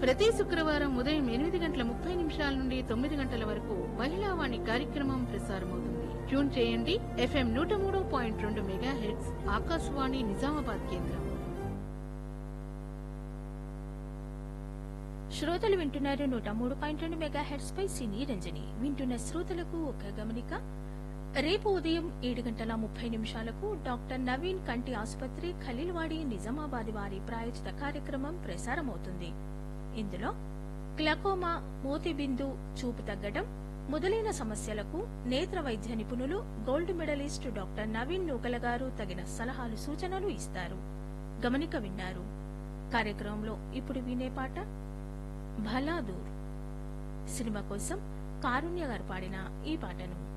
ప్రతి శుక్రవారం ఉదయం ఎనిమిది గంటల ముప్పై నిమిషాల నుండి తొమ్మిది గంటల వరకు మహిళా వాణి కార్యక్రమం ప్రసారమవుతుంది ట్యూన్ చేయండి ఎఫ్ఎం నూట మూడు పాయింట్ రెండు మెగా హెడ్స్ ఆకాశవాణి నిజామాబాద్ కేంద్రం శ్రోతలు వింటున్నారు నూట మూడు పాయింట్ రెండు మెగా హెడ్స్ పై సినీ రంజని వింటున్న శ్రోతలకు ఒక గమనిక రేపు ఉదయం ఏడు గంటల ముప్పై నిమిషాలకు డాక్టర్ నవీన్ కంటి ఆసుపత్రి ఖలీల్వాడి నిజామాబాద్ వారి ప్రాయోజిత కార్యక్రమం ప్రసారమవుతుంది ఇందులో క్లకోమా మోతిబిందు చూపు తగ్గడం మొదలైన సమస్యలకు నేత్ర వైద్య నిపుణులు gold medallist doctor Naveen Nookala గారు తగిన సలహాలు సూచనలు ఇస్తారు గమనిక విన్నారు కార్యక్రమంలో ఇప్పుడు వినే పాట భలాదూర్ సినిమా కోసం కారుణ్య గారు పాడిన ఈ పాటను